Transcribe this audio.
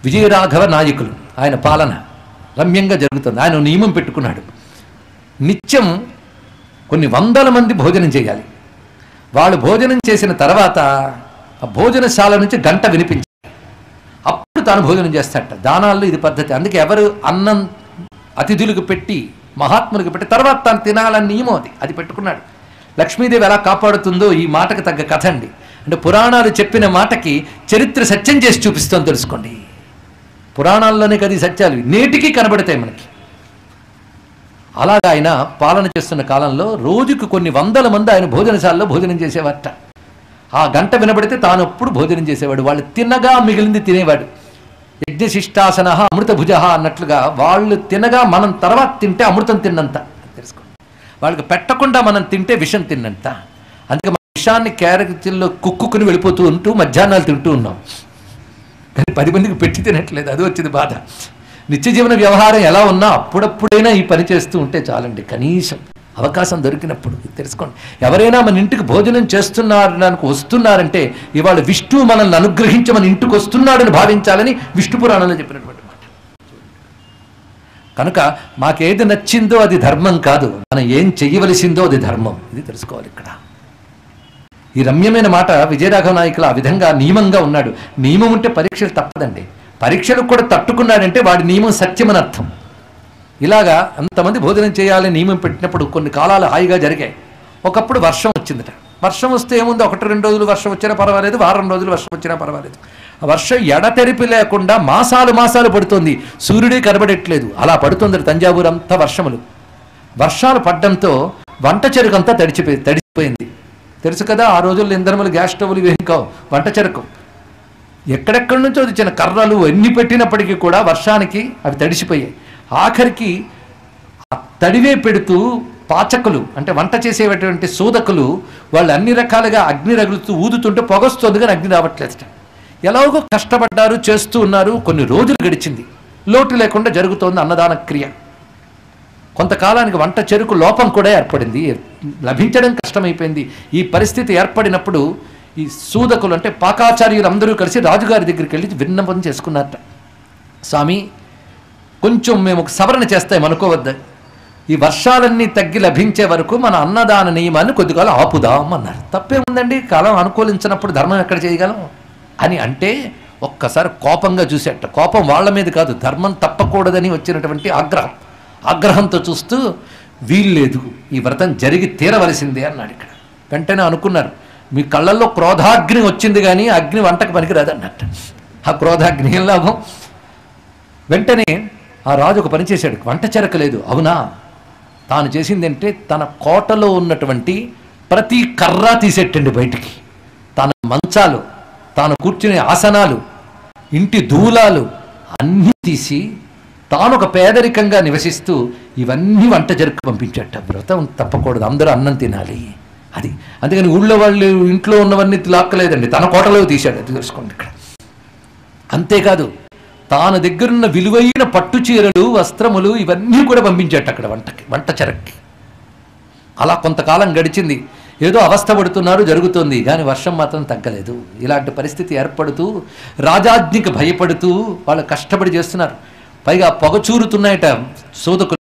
విజయరాఘవ నాయకులు ఆయన పాలన రమ్యంగా జరుగుతుంది ఆయన ఓ నియమం పెట్టుకున్నాడు నిత్యం కొన్ని వందల మంది భోజనం చేయాలి వాళ్ళు భోజనం చేసిన తర్వాత ఆ భోజనశాల నుంచి గంట వినిపించాలి అప్పుడు తాను భోజనం చేస్తాడట దానాల్లో ఇది పద్ధతి అందుకే ఎవరు అన్నం అతిథులకు పెట్టి మహాత్ములకు పెట్టి తర్వాత తాను తినాలని నియమం అది అది పెట్టుకున్నాడు లక్ష్మీదేవి ఎలా కాపాడుతుందో ఈ మాటకు తగ్గ కథ అండి అంటే పురాణాలు చెప్పిన మాటకి చరిత్ర సత్యం చేసి చూపిస్తోంది తెలుసుకోండి పురాణాల్లోనే కది సత్యాలు నేటికి కనబడతాయి మనకి అలాగా ఆయన పాలన చేస్తున్న కాలంలో రోజుకు కొన్ని వందల మంది ఆయన భోజనశాలలో భోజనం చేసేవారట ఆ గంట వినబడితే తాను అప్పుడు భోజనం చేసేవాడు వాళ్ళు తినగా మిగిలింది తినేవాడు యజ్ఞశిష్టాసన అమృత భుజ అన్నట్లుగా వాళ్ళు తినగా మనం తర్వాత తింటే అమృతం తిన్నంత తెలుసుకోండి వాళ్ళకి పెట్టకుండా మనం తింటే విషం తిన్నంత అందుకే మన విషాన్ని క్యారెక్టర్లో కుక్కుకుని వెళ్ళిపోతూ ఉంటూ మధ్యాహ్నాలు తింటూ ఉన్నాం కానీ పది మందికి పెట్టి తినట్లేదు అది వచ్చింది బాధ నిత్య జీవన వ్యవహారం ఎలా ఉన్నా అప్పుడప్పుడైనా ఈ పని చేస్తూ ఉంటే చాలండి కనీసం అవకాశం దొరికినప్పుడు ఇది తెలుసుకోండి ఎవరైనా మన ఇంటికి భోజనం చేస్తున్నారు నాకు వస్తున్నారంటే ఇవాళ విష్ణువు మనల్ని అనుగ్రహించి మన ఇంటికి వస్తున్నాడని భావించాలని విష్ణు పురాణంలో చెప్పినటువంటి మాట కనుక మాకేది నచ్చిందో అది ధర్మం కాదు మనం ఏం చెయ్యవలసిందో అది ధర్మం ఇది తెలుసుకోవాలి ఇక్కడ ఈ రమ్యమైన మాట విజయరాఘవ నాయకులు ఆ విధంగా నియమంగా ఉన్నాడు నియమం ఉంటే పరీక్షలు తప్పదండి పరీక్షలకు కూడా తట్టుకున్నాడంటే వాడి నియమం సత్యమని అర్థం ఇలాగా అంతమంది భోజనం చేయాలని నియమం పెట్టినప్పుడు కొన్ని కాలాలు హాయిగా జరిగాయి ఒకప్పుడు వర్షం వచ్చిందట వర్షం వస్తే ఏముంది ఒకటి రెండు రోజులు వర్షం వచ్చినా పర్వాలేదు వారం రోజులు వర్షం వచ్చినా పర్వాలేదు ఆ వర్షం ఎడతెరిపి లేకుండా మాసాలు మాసాలు పడుతోంది సూర్యుడే కనబడట్లేదు అలా పడుతుంది తంజావూరు అంతా వర్షములు వర్షాలు పడ్డంతో వంట చెరుకంతా తడిచిపోయి తడిచిపోయింది తెలుసు కదా ఆ రోజుల్లో ఇంధనములు గ్యాస్ స్టవ్లు ఇవేం కావు వంట చెరకు ఎక్కడెక్కడి నుంచో వచ్చిన కర్రలు ఎన్ని పెట్టినప్పటికీ కూడా వర్షానికి అవి తడిసిపోయాయి ఆఖరికి ఆ తడివే పెడుతూ పాచకులు అంటే వంట చేసేటువంటి సూదకులు వాళ్ళు అన్ని రకాలుగా అగ్ని రగులుతూ ఊదుతుంటే పొగొస్తుంది కానీ అగ్ని రావట్లేదు ఎలాగో కష్టపడ్డారు చేస్తూ ఉన్నారు కొన్ని రోజులు గడిచింది లోటు లేకుండా జరుగుతోంది అన్నదాన క్రియ కొంతకాలానికి వంట చెరుకు లోపం కూడా ఏర్పడింది లభించడం కష్టమైపోయింది ఈ పరిస్థితి ఏర్పడినప్పుడు ఈ సూదకులు అంటే పాకాచార్యులు అందరూ కలిసి రాజుగారి దగ్గరికి వెళ్ళి విన్నపం చేసుకున్నారట స్వామి కొంచెం మేము ఒక సవరణ చేస్తాం అనుకోవద్దు ఈ వర్షాలన్నీ తగ్గి లభించే వరకు మన అన్నదాన నియమాన్ని కొద్దికాలం ఆపుదాం అన్నారు తప్పేముందండి కాలం అనుకూలించినప్పుడు ధర్మం ఎక్కడ చేయగలం అని అంటే ఒక్కసారి కోపంగా చూసేట కోపం వాళ్ళ మీద కాదు ధర్మం తప్పకూడదని వచ్చినటువంటి ఆగ్రహం ఆగ్రహంతో చూస్తూ వీల్లేదు ఈ వ్రతం జరిగి తీరవలసిందే అన్నాడు ఇక్కడ వెంటనే అనుకున్నారు మీ కళ్ళల్లో క్రోధాగ్ని వచ్చింది కానీ అగ్ని వంటకు పనికిరాదు అన్నట్టు ఆ క్రోధాగ్ని ఏం లాభం వెంటనే ఆ రాజు ఒక పని చేశాడు వంట చెరకలేదు అవునా తాను చేసిందంటే తన కోటలో ఉన్నటువంటి ప్రతి కర్ర తీసేటండి బయటికి తన మంచాలు తాను కూర్చునే ఆసనాలు ఇంటి దూలాలు అన్నీ తీసి తాను ఒక పేదరికంగా నివసిస్తూ ఇవన్నీ వంట జరుపు పంపించట వ్రతం తప్పకూడదు అందరూ అన్నం తినాలి అది అందుకని ఊళ్ళో వాళ్ళు ఇంట్లో ఉన్నవన్నీ లాక్కలేదండి తన కోటలో తీశాడు అది తెలుసుకోండి ఇక్కడ అంతేకాదు తాను దగ్గరున్న విలువైన పట్టు చీరలు వస్త్రములు ఇవన్నీ కూడా పంపించాట అక్కడ వంటకి వంట చెరక్కి అలా కొంతకాలం గడిచింది ఏదో అవస్థ పడుతున్నారు జరుగుతుంది కానీ వర్షం మాత్రం తగ్గలేదు ఇలాంటి పరిస్థితి ఏర్పడుతూ రాజాజ్ఞికి భయపడుతూ వాళ్ళు కష్టపడి చేస్తున్నారు పైగా పొగచూరుతున్నాయట సోదకులు